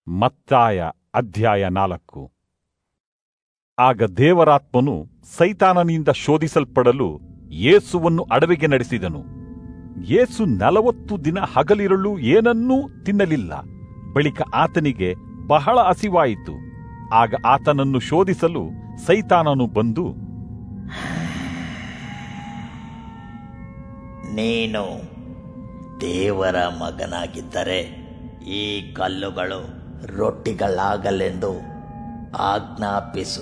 ಮತ್ತಾಯ ಅಧ್ಯಾಯ ನಾಲ್ಕು ಆಗ ದೇವರಾತ್ಮನು ಸೈತಾನನಿಂದ ಶೋಧಿಸಲ್ಪಡಲು ಯೇಸುವನ್ನು ಅಡವಿಗೆ ನಡೆಸಿದನು ಯೇಸು ನಲವತ್ತು ದಿನ ಹಗಲಿರುಳು ಏನನ್ನೂ ತಿನ್ನಲಿಲ್ಲ ಬಳಿಕ ಆತನಿಗೆ ಬಹಳ ಹಸಿವಾಯಿತು ಆಗ ಆತನನ್ನು ಶೋಧಿಸಲು ಸೈತಾನನು ಬಂದು ನೀನು ದೇವರ ಮಗನಾಗಿದ್ದರೆ ಈ ಕಲ್ಲುಗಳು ರೊಟ್ಟಿಗಳಾಗಲೆಂದು ಆಜ್ಞಾಪಿಸು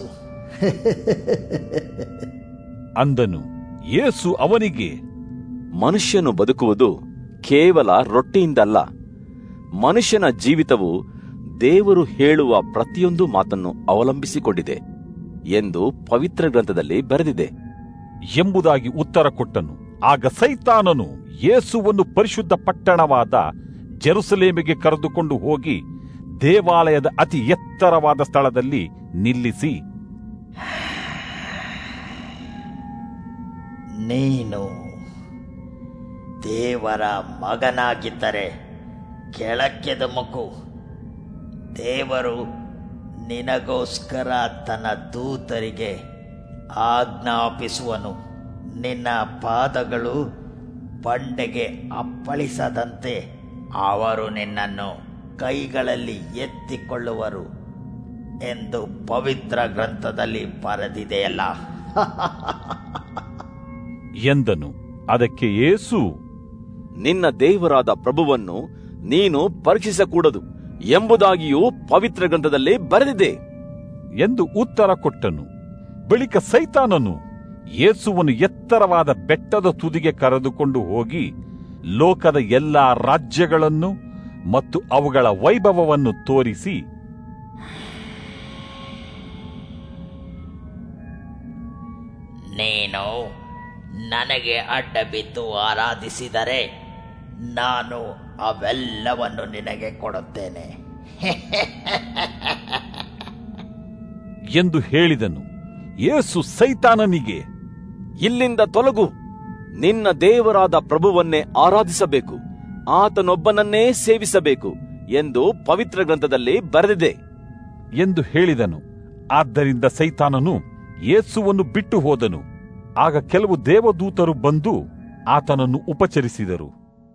ಅಂದನು ಯೇಸು ಅವನಿಗೆ ಮನುಷ್ಯನು ಬದುಕುವುದು ಕೇವಲ ರೊಟ್ಟಿಯಿಂದಲ್ಲ ಮನುಷ್ಯನ ಜೀವಿತವು ದೇವರು ಹೇಳುವ ಪ್ರತಿಯೊಂದು ಮಾತನ್ನು ಅವಲಂಬಿಸಿಕೊಂಡಿದೆ ಎಂದು ಪವಿತ್ರ ಗ್ರಂಥದಲ್ಲಿ ಬರೆದಿದೆ ಎಂಬುದಾಗಿ ಉತ್ತರ ಕೊಟ್ಟನು ಆಗ ಸೈತಾನನು ಯೇಸುವನ್ನು ಪರಿಶುದ್ಧ ಪಟ್ಟಣವಾದ ಜೆರುಸಲೇಮಿಗೆ ಕರೆದುಕೊಂಡು ಹೋಗಿ ದೇವಾಲಯದ ಅತಿ ಎತ್ತರವಾದ ಸ್ಥಳದಲ್ಲಿ ನಿಲ್ಲಿಸಿ ನೀನು ದೇವರ ಮಗನಾಗಿದ್ದರೆ ಕೆಳಕ್ಕೆ ಧುಮುಕು ದೇವರು ನಿನಗೋಸ್ಕರ ತನ್ನ ದೂತರಿಗೆ ಆಜ್ಞಾಪಿಸುವನು ನಿನ್ನ ಪಾದಗಳು ಬಂಡೆಗೆ ಅಪ್ಪಳಿಸದಂತೆ ಅವರು ನಿನ್ನನ್ನು ಕೈಗಳಲ್ಲಿ ಎತ್ತಿಕೊಳ್ಳುವರು ಎಂದು ಪವಿತ್ರ ಗ್ರಂಥದಲ್ಲಿ ಬರೆದಿದೆಯಲ್ಲ ಎಂದನು ಅದಕ್ಕೆ ಯೇಸು ನಿನ್ನ ದೇವರಾದ ಪ್ರಭುವನ್ನು ನೀನು ಪರೀಕ್ಷಿಸಕೂಡದು ಎಂಬುದಾಗಿಯೂ ಪವಿತ್ರ ಗ್ರಂಥದಲ್ಲಿ ಬರೆದಿದೆ ಎಂದು ಉತ್ತರ ಕೊಟ್ಟನು ಬಳಿಕ ಸೈತಾನನು ಯೇಸುವನ್ನು ಎತ್ತರವಾದ ಬೆಟ್ಟದ ತುದಿಗೆ ಕರೆದುಕೊಂಡು ಹೋಗಿ ಲೋಕದ ಎಲ್ಲಾ ರಾಜ್ಯಗಳನ್ನು ಮತ್ತು ಅವುಗಳ ವೈಭವವನ್ನು ತೋರಿಸಿ ನೀನು ನನಗೆ ಅಡ್ಡ ಬಿದ್ದು ಆರಾಧಿಸಿದರೆ ನಾನು ಅವೆಲ್ಲವನ್ನು ನಿನಗೆ ಕೊಡುತ್ತೇನೆ ಎಂದು ಹೇಳಿದನು ಯೇಸು ಸೈತಾನನಿಗೆ ಇಲ್ಲಿಂದ ತೊಲಗು ನಿನ್ನ ದೇವರಾದ ಪ್ರಭುವನ್ನೇ ಆರಾಧಿಸಬೇಕು ಆತನೊಬ್ಬನನ್ನೇ ಸೇವಿಸಬೇಕು ಎಂದು ಪವಿತ್ರ ಗ್ರಂಥದಲ್ಲಿ ಬರೆದಿದೆ ಎಂದು ಹೇಳಿದನು ಆದ್ದರಿಂದ ಸೈತಾನನು ಯೇಸುವನ್ನು ಬಿಟ್ಟು ಹೋದನು ಆಗ ಕೆಲವು ದೇವದೂತರು ಬಂದು ಆತನನ್ನು ಉಪಚರಿಸಿದರು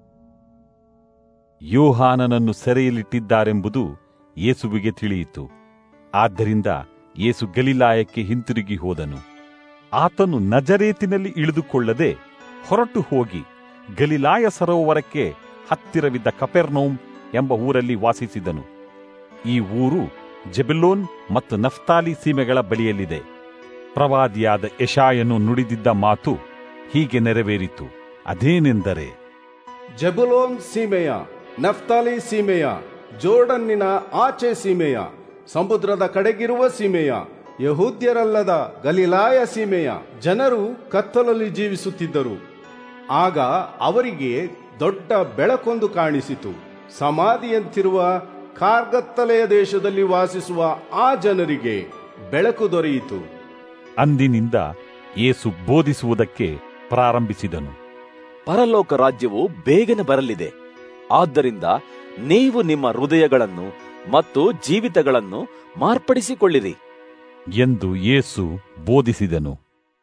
ಯೋಹಾನನನ್ನು ಸೆರೆಯಲ್ಲಿಟ್ಟಿದ್ದಾರೆಂಬುದು ಯೇಸುವಿಗೆ ತಿಳಿಯಿತು ಆದ್ದರಿಂದ ಯೇಸು ಗಲಿಲಾಯಕ್ಕೆ ಹಿಂತಿರುಗಿ ಹೋದನು ಆತನು ನಜರೇತಿನಲ್ಲಿ ಇಳಿದುಕೊಳ್ಳದೆ ಹೊರಟು ಹೋಗಿ ಗಲಿಲಾಯ ಸರೋವರಕ್ಕೆ ಹತ್ತಿರವಿದ್ದ ಕಪೆರ್ನೌಮ್ ಎಂಬ ಊರಲ್ಲಿ ವಾಸಿಸಿದನು ಈ ಊರು ಜೆಬೆಲೋನ್ ಮತ್ತು ನಫ್ತಾಲಿ ಸೀಮೆಗಳ ಬಳಿಯಲ್ಲಿದೆ ಪ್ರವಾದಿಯಾದ ಯಶಾಯನು ನುಡಿದಿದ್ದ ಮಾತು ಹೀಗೆ ನೆರವೇರಿತು ಅದೇನೆಂದರೆ ಜಬುಲೋನ್ ಸೀಮೆಯ ನಫ್ತಾಲಿ ಸೀಮೆಯ ಜೋರ್ಡನ್ನಿನ ಆಚೆ ಸೀಮೆಯ ಸಮುದ್ರದ ಕಡೆಗಿರುವ ಸೀಮೆಯ ಯಹೂದ್ಯರಲ್ಲದ ಗಲಿಲಾಯ ಸೀಮೆಯ ಜನರು ಕತ್ತಲಲ್ಲಿ ಜೀವಿಸುತ್ತಿದ್ದರು ಆಗ ಅವರಿಗೆ ದೊಡ್ಡ ಬೆಳಕೊಂದು ಕಾಣಿಸಿತು ಸಮಾಧಿಯಂತಿರುವ ಕಾರ್ಗತ್ತಲೆಯ ದೇಶದಲ್ಲಿ ವಾಸಿಸುವ ಆ ಜನರಿಗೆ ಬೆಳಕು ದೊರೆಯಿತು ಅಂದಿನಿಂದ ಯೇಸು ಬೋಧಿಸುವುದಕ್ಕೆ ಪ್ರಾರಂಭಿಸಿದನು ಪರಲೋಕ ರಾಜ್ಯವು ಬೇಗನೆ ಬರಲಿದೆ ಆದ್ದರಿಂದ ನೀವು ನಿಮ್ಮ ಹೃದಯಗಳನ್ನು ಮತ್ತು ಜೀವಿತಗಳನ್ನು ಮಾರ್ಪಡಿಸಿಕೊಳ್ಳಿರಿ ಎಂದು ಯೇಸು ಬೋಧಿಸಿದನು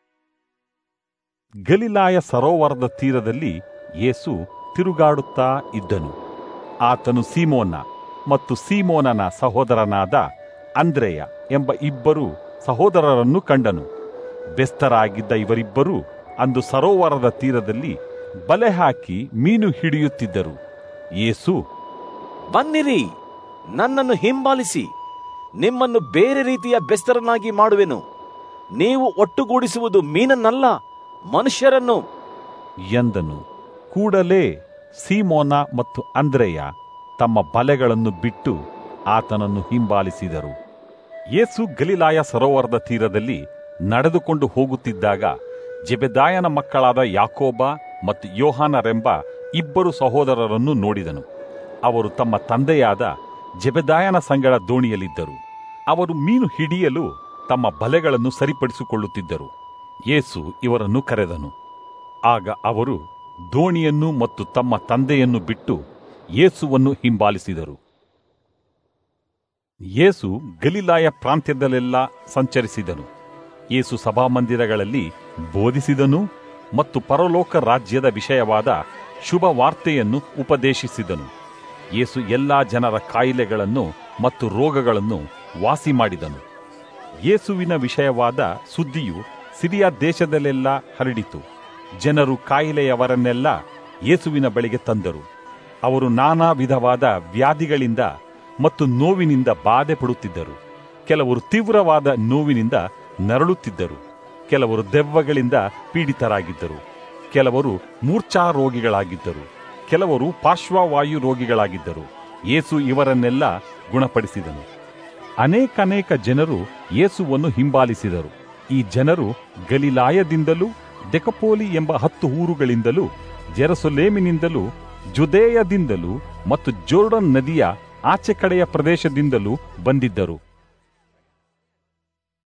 ಗಲಿಲಾಯ ಸರೋವರದ ತೀರದಲ್ಲಿ ಯೇಸು ತಿರುಗಾಡುತ್ತಾ ಇದ್ದನು ಆತನು ಸೀಮೋನ ಮತ್ತು ಸೀಮೋನನ ಸಹೋದರನಾದ ಅಂದ್ರೆಯ ಎಂಬ ಇಬ್ಬರು ಸಹೋದರರನ್ನು ಕಂಡನು ಬೆಸ್ತರಾಗಿದ್ದ ಇವರಿಬ್ಬರು ಅಂದು ಸರೋವರದ ತೀರದಲ್ಲಿ ಬಲೆ ಹಾಕಿ ಮೀನು ಹಿಡಿಯುತ್ತಿದ್ದರು ಯೇಸು ಬನ್ನಿರಿ ನನ್ನನ್ನು ಹಿಂಬಾಲಿಸಿ ನಿಮ್ಮನ್ನು ಬೇರೆ ರೀತಿಯ ಬೆಸ್ತರನ್ನಾಗಿ ಮಾಡುವೆನು ನೀವು ಒಟ್ಟುಗೂಡಿಸುವುದು ಮೀನನ್ನಲ್ಲ ಮನುಷ್ಯರನ್ನು ಎಂದನು ಕೂಡಲೇ ಸೀಮೋನ ಮತ್ತು ಅಂದ್ರೆಯ ತಮ್ಮ ಬಲೆಗಳನ್ನು ಬಿಟ್ಟು ಆತನನ್ನು ಹಿಂಬಾಲಿಸಿದರು ಯೇಸು ಗಲಿಲಾಯ ಸರೋವರದ ತೀರದಲ್ಲಿ ನಡೆದುಕೊಂಡು ಹೋಗುತ್ತಿದ್ದಾಗ ಜೆಬೆದಾಯನ ಮಕ್ಕಳಾದ ಯಾಕೋಬ ಮತ್ತು ಯೋಹಾನರೆಂಬ ಇಬ್ಬರು ಸಹೋದರರನ್ನು ನೋಡಿದನು ಅವರು ತಮ್ಮ ತಂದೆಯಾದ ಜೆಬೆದಾಯನ ಸಂಗಡ ದೋಣಿಯಲ್ಲಿದ್ದರು ಅವರು ಮೀನು ಹಿಡಿಯಲು ತಮ್ಮ ಬಲೆಗಳನ್ನು ಸರಿಪಡಿಸಿಕೊಳ್ಳುತ್ತಿದ್ದರು ಯೇಸು ಇವರನ್ನು ಕರೆದನು ಆಗ ಅವರು ದೋಣಿಯನ್ನು ಮತ್ತು ತಮ್ಮ ತಂದೆಯನ್ನು ಬಿಟ್ಟು ಯೇಸುವನ್ನು ಹಿಂಬಾಲಿಸಿದರು ಯೇಸು ಗಲಿಲಾಯ ಪ್ರಾಂತ್ಯದಲ್ಲೆಲ್ಲ ಸಂಚರಿಸಿದನು ಯೇಸು ಸಭಾಮಂದಿರಗಳಲ್ಲಿ ಬೋಧಿಸಿದನು ಮತ್ತು ಪರಲೋಕ ರಾಜ್ಯದ ವಿಷಯವಾದ ಶುಭ ವಾರ್ತೆಯನ್ನು ಉಪದೇಶಿಸಿದನು ಯೇಸು ಎಲ್ಲಾ ಜನರ ಕಾಯಿಲೆಗಳನ್ನು ಮತ್ತು ರೋಗಗಳನ್ನು ವಾಸಿ ಮಾಡಿದನು ಯೇಸುವಿನ ವಿಷಯವಾದ ಸುದ್ದಿಯು ಸಿರಿಯ ದೇಶದಲ್ಲೆಲ್ಲ ಹರಡಿತು ಜನರು ಕಾಯಿಲೆಯವರನ್ನೆಲ್ಲ ಯೇಸುವಿನ ಬಳಿಗೆ ತಂದರು ಅವರು ನಾನಾ ವಿಧವಾದ ವ್ಯಾಧಿಗಳಿಂದ ಮತ್ತು ನೋವಿನಿಂದ ಬಾಧೆ ಪಡುತ್ತಿದ್ದರು ಕೆಲವರು ತೀವ್ರವಾದ ನೋವಿನಿಂದ ನರಳುತ್ತಿದ್ದರು ಕೆಲವರು ದೆವ್ವಗಳಿಂದ ಪೀಡಿತರಾಗಿದ್ದರು ಕೆಲವರು ಮೂರ್ಛಾ ರೋಗಿಗಳಾಗಿದ್ದರು ಕೆಲವರು ಪಾರ್ಶ್ವವಾಯು ರೋಗಿಗಳಾಗಿದ್ದರು ಯೇಸು ಇವರನ್ನೆಲ್ಲ ಗುಣಪಡಿಸಿದನು ಅನೇಕನೇಕ ಜನರು ಯೇಸುವನ್ನು ಹಿಂಬಾಲಿಸಿದರು ಈ ಜನರು ಗಲಿಲಾಯದಿಂದಲೂ ದೆಕಪೋಲಿ ಎಂಬ ಹತ್ತು ಊರುಗಳಿಂದಲೂ ಜೆರಸೊಲೇಮಿನಿಂದಲೂ ಜುದೇಯದಿಂದಲೂ ಮತ್ತು ಜೋರ್ಡನ್ ನದಿಯ ಆಚೆ ಕಡೆಯ ಪ್ರದೇಶದಿಂದಲೂ ಬಂದಿದ್ದರು